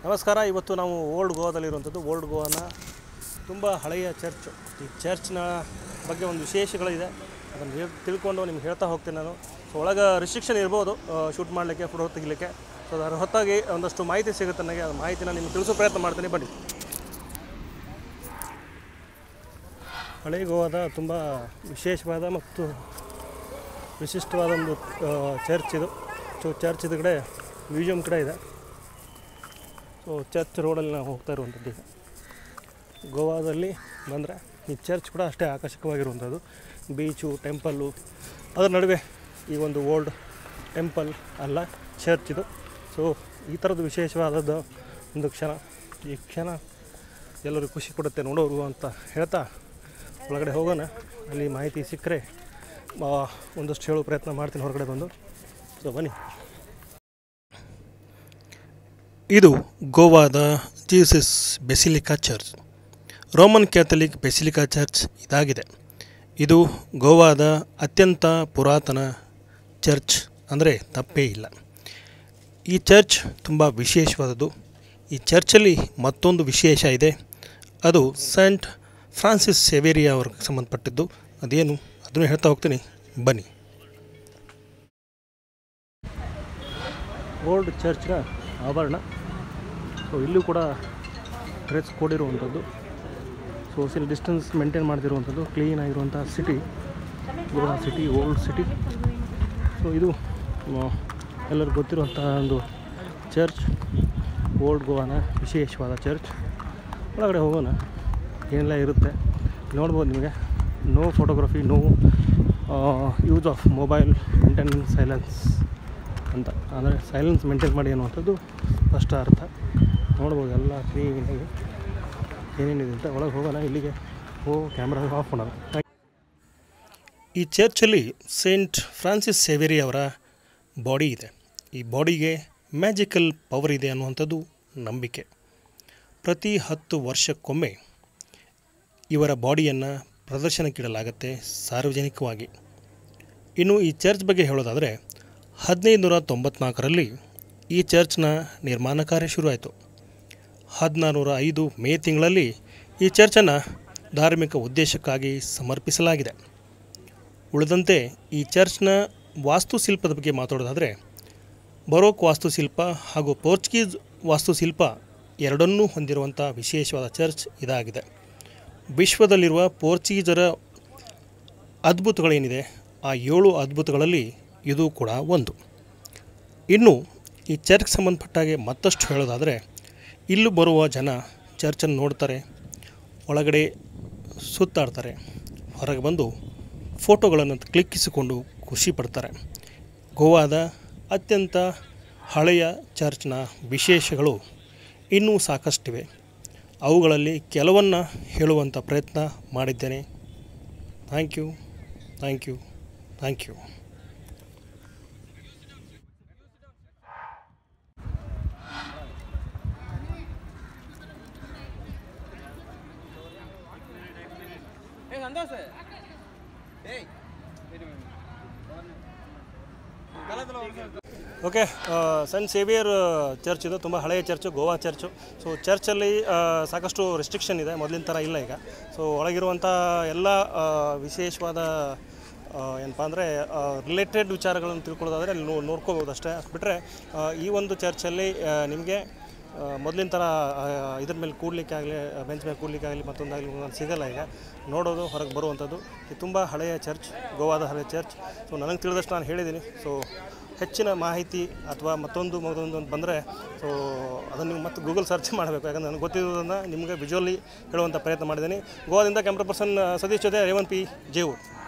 ನಮಸ್ಕಾರ ಇವತ್ತು ನಾವು ಓಲ್ಡ್ ಗೋವಾದಲ್ಲಿರುವಂಥದ್ದು ಓಲ್ಡ್ ಗೋವಾನ ತುಂಬ ಹಳೆಯ ಚರ್ಚ್ ಈ ಚರ್ಚ್ನ ಬಗ್ಗೆ ಒಂದು ವಿಶೇಷಗಳಿದೆ ಅದನ್ನು ಹೇಳ್ ತಿಳ್ಕೊಂಡು ನಿಮ್ಗೆ ಹೇಳ್ತಾ ಹೋಗ್ತೀನಿ ನಾನು ಸೊ ಒಳಗೆ ರಿಸ್ಟ್ರಿಕ್ಷನ್ ಇರ್ಬೋದು ಶೂಟ್ ಮಾಡಲಿಕ್ಕೆ ಫೋಟೋ ತೆಗಿಲಿಕ್ಕೆ ಸೊ ಅದರ ಹೊತ್ತಾಗಿ ಒಂದಷ್ಟು ಮಾಹಿತಿ ಸಿಗುತ್ತೆ ನನಗೆ ಆ ಮಾಹಿತಿನ ನಿಮ್ಗೆ ತಿಳಿಸೋ ಪ್ರಯತ್ನ ಮಾಡ್ತೀನಿ ಬನ್ನಿ ಹಳೆ ಗೋವಾದ ತುಂಬ ವಿಶೇಷವಾದ ಮತ್ತು ವಿಶಿಷ್ಟವಾದ ಒಂದು ಆ, ಚರ್ಚ್ ಇದು ಸೊ ಚರ್ಚ್ ಇದು ಕಡೆ ಮ್ಯೂಸಿಯಂ ಕಡೆ ಇದೆ ಸೊ ಚರ್ಚ್ ರೋಡಲ್ಲಿ ನಾವು ಹೋಗ್ತಾ ಇರುವಂಥದ್ದು ಈಗ ಗೋವಾದಲ್ಲಿ ಬಂದರೆ ಈ ಚರ್ಚ್ ಕೂಡ ಅಷ್ಟೇ ಆಕರ್ಷಕವಾಗಿರುವಂಥದ್ದು ಬೀಚು ಟೆಂಪಲ್ಲು ಅದರ ನಡುವೆ ಈ ಒಂದು ಓಲ್ಡ್ ಟೆಂಪಲ್ ಅಲ್ಲ ಚರ್ಚ್ ಇದು ಸೊ ಈ ಥರದ್ದು ವಿಶೇಷವಾದದ್ದು ಒಂದು ಕ್ಷಣ ಈ ಕ್ಷಣ ಎಲ್ಲರಿಗೂ ಖುಷಿ ಕೊಡುತ್ತೆ ನೋಡೋರು ಅಂತ ಹೇಳ್ತಾ ಒಳಗಡೆ ಹೋಗೋಣ ಅಲ್ಲಿ ಮಾಹಿತಿ ಸಿಕ್ಕರೆ ಆ, ಒಂದಷ್ಟು ಹೇಳೋ ಪ್ರಯತ್ನ ಮಾಡ್ತೀನಿ ಹೊರಗಡೆ ಬಂದು ಸೊ ಬನ್ನಿ ಇದು ಗೋವಾದ Jesus basilica church Roman Catholic basilica church ಇದಾಗಿದೆ ಇದು ಗೋವಾದ ಅತ್ಯಂತ ಪುರಾತನ ಚರ್ಚ್ ಅಂದರೆ ತಪ್ಪೇ ಇಲ್ಲ ಈ ಚರ್ಚ್ ತುಂಬ ವಿಶೇಷವಾದದ್ದು ಈ ಚರ್ಚಲ್ಲಿ ಮತ್ತೊಂದು ವಿಶೇಷ ಇದೆ ಅದು ಸೆಂಟ್ ಫ್ರಾನ್ಸಿಸ್ ಸೆವೇರಿಯಾ ಅವ್ರಿಗೆ ಸಂಬಂಧಪಟ್ಟಿದ್ದು ಅದೇನು ಅದನ್ನು ಹೇಳ್ತಾ ಹೋಗ್ತೀನಿ ಬನ್ನಿ ಓಲ್ಡ್ ಚರ್ಚ್ನ ಆವರಣ ಸೊ ಇಲ್ಲೂ ಕೂಡ ಡ್ರೆಸ್ ಕೊಡಿರುವಂಥದ್ದು ಸೋಷಿಯಲ್ ಡಿಸ್ಟೆನ್ಸ್ ಮೇಂಟೈನ್ ಮಾಡ್ತಿರುವಂಥದ್ದು ಕ್ಲೀನ್ ಆಗಿರುವಂಥ city Goa city old city so ಇದು ಆ, ಎಲ್ಲರಿಗೂ ಗೊತ್ತಿರುವಂಥ ಒಂದು ಚರ್ಚ್ ಓಲ್ಡ್ ಗೋವಾನ ವಿಶೇಷವಾದ ಚರ್ಚ್ ಒಳಗಡೆ ಹೋಗೋಣ ಏನೆಲ್ಲ ಇರುತ್ತೆ ನೋಡ್ಬೋದು ನಿಮಗೆ no photography no use of mobile maintain silence ಅಂತ ಅಂದರೆ ಸೈಲೆನ್ಸ್ ಮೇಂಟೈನ್ ಮಾಡಿ ಅನ್ನುವಂಥದ್ದು ಫಸ್ಟ್ ಅರ್ಥ ನೋಡ್ಬೋದು ಎಲ್ಲ ಕ್ಲೀನಾಗಿ ಏನೇನಿದೆ ಅಂತ ಒಳಗೆ ಹೋಗೋಣ ಇಲ್ಲಿಗೆ ಓ ಕ್ಯಾಮ್ರಾ ಆಫ್ ಮಾಡೋಣ ಈ ಚರ್ಚಲ್ಲಿ ಸೇಂಟ್ ಫ್ರಾನ್ಸಿಸ್ ಸೇವೇರಿ ಅವರ ಬಾಡಿ ಇದೆ ಈ ಬಾಡಿಗೆ ಮ್ಯಾಜಿಕಲ್ ಪವರ್ ಇದೆ ಅನ್ನುವಂಥದ್ದು ನಂಬಿಕೆ ಪ್ರತಿ ಹತ್ತು ವರ್ಷಕ್ಕೊಮ್ಮೆ ಇವರ ಬಾಡಿಯನ್ನು ಪ್ರದರ್ಶನಕ್ಕಿಡಲಾಗುತ್ತೆ ಸಾರ್ವಜನಿಕವಾಗಿ ಇನ್ನು ಈ ಚರ್ಚ್ ಬಗ್ಗೆ ಹೇಳೋದಾದರೆ ಹದಿನೈದು ನೂರ ತೊಂಬತ್ನಾಲ್ಕರಲ್ಲಿ ಈ ಚರ್ಚ್ನ ನಿರ್ಮಾಣ ಕಾರ್ಯ ಶುರುವಾಯಿತು ಹದಿನಾರುನೂರ ಐದು ಮೇ ತಿಂಗಳಲ್ಲಿ ಈ ಚರ್ಚನ್ನು ಧಾರ್ಮಿಕ ಉದ್ದೇಶಕ್ಕಾಗಿ ಸಮರ್ಪಿಸಲಾಗಿದೆ ಉಳಿದಂತೆ ಈ ಚರ್ಚ್ನ ವಾಸ್ತುಶಿಲ್ಪದ ಬಗ್ಗೆ ಮಾತಾಡೋದಾದರೆ ಬರೋಕ್ ವಾಸ್ತುಶಿಲ್ಪ ಹಾಗೂ ಪೋರ್ಚುಗೀಸ್ ವಾಸ್ತುಶಿಲ್ಪ ಎರಡನ್ನೂ ಹೊಂದಿರುವಂಥ ವಿಶೇಷವಾದ ಚರ್ಚ್ ಇದಾಗಿದೆ ವಿಶ್ವದಲ್ಲಿರುವ ಪೋರ್ಚುಗೀಸರ ಅದ್ಭುತಗಳೇನಿದೆ ಆ ಏಳು ಅದ್ಭುತಗಳಲ್ಲಿ ಇದು ಕೂಡ ಒಂದು ಇನ್ನು ಈ ಚರ್ಚ್ಗೆ ಸಂಬಂಧಪಟ್ಟಾಗೆ ಮತ್ತಷ್ಟು ಹೇಳೋದಾದರೆ ಇಲ್ಲೂ ಬರುವ ಜನ ಚರ್ಚನ್ನು ನೋಡ್ತಾರೆ ಒಳಗಡೆ ಸುತ್ತಾಡ್ತಾರೆ ಹೊರಗೆ ಬಂದು ಫೋಟೋಗಳನ್ನು ಕ್ಲಿಕ್ಕಿಸಿಕೊಂಡು ಖುಷಿ ಪಡ್ತಾರೆ ಗೋವಾದ ಅತ್ಯಂತ ಹಳೆಯ ಚರ್ಚ್ನ ವಿಶೇಷಗಳು ಇನ್ನೂ ಸಾಕಷ್ಟಿವೆ ಅವುಗಳಲ್ಲಿ ಕೆಲವನ್ನು ಹೇಳುವಂಥ ಪ್ರಯತ್ನ ಮಾಡಿದ್ದೇನೆ thank you thank you thank you Hey, Sandoz. Hey. Wait a minute. ಗಲತ್ ಓಕೆ ಸೆಂಟ್ ಸೇವಿಯರ್ ಚರ್ಚ್ ಇದು ತುಂಬ ಹಳೆಯ ಚರ್ಚು ಗೋವಾ ಚರ್ಚು ಸೊ ಚರ್ಚಲ್ಲಿ ಆ, ಸಾಕಷ್ಟು ರೆಸ್ಟ್ರಿಕ್ಷನ್ ಇದೆ ಮೊದಲಿನ ಥರ ಇಲ್ಲ ಈಗ ಸೊ ಒಳಗಿರುವಂಥ ಎಲ್ಲ ಆ, ವಿಶೇಷವಾದ ಆ, ಏನಪ್ಪ ಅಂದರೆ ರಿಲೇಟೆಡ್ ವಿಚಾರಗಳನ್ನು ತಿಳ್ಕೊಳ್ಳೋದಾದರೆ ಅಲ್ಲಿ ನೋ ನೋಡ್ಕೋಬೋದು ಅಷ್ಟೇ ಬಿಟ್ಟರೆ ಈ ಒಂದು ಚರ್ಚಲ್ಲಿ ನಿಮಗೆ ಮೊದಲಿನ ಥರ ಆ, ಇದ್ರ ಮೇಲೆ ಕೂಡ್ಲಿಕ್ಕೆ ಆಗಲಿ ಬೆಂಚ್ ಮೇಲೆ ಕೂಡ್ಲಿಕ್ಕೆ ಆಗಲಿ ಮತ್ತೊಂದಾಗಲಿ ಒಂದೊಂದು ಸಿಗಲ್ಲ ಈಗ ನೋಡೋದು ಹೊರಗೆ ಬರುವಂಥದ್ದು ಇದು ತುಂಬ ಹಳೆಯ ಚರ್ಚ್ ಗೋವಾದ ಹಳೆಯ ಚರ್ಚ್ ಸೊ ನನಗೆ ತಿಳಿದಷ್ಟು ನಾನು ಹೇಳಿದ್ದೀನಿ ಸೊ ಹೆಚ್ಚಿನ ಮಾಹಿತಿ ಅಥವಾ ಮತ್ತೊಂದು ಮತ್ತೊಂದು ಅಂತ ಬಂದರೆ ಸೊ ಅದನ್ನು ನೀವು ಮತ್ತೆ ಗೂಗಲ್ ಸರ್ಚ್ ಮಾಡಬೇಕು ಯಾಕಂದ್ರೆ ನನಗೆ ಗೊತ್ತಿರೋದನ್ನು ನಿಮಗೆ ವಿಜುವಲಿ ಹೇಳುವಂಥ ಪ್ರಯತ್ನ ಮಾಡಿದ್ದೀನಿ ಗೋವಾದಿಂದ ಕ್ಯಾಮ್ರಾ ಪರ್ಸನ್ ಸತೀಶ್ ಜೊತೆ ರೇವನ್ ಪಿ ಜೇವೂರ್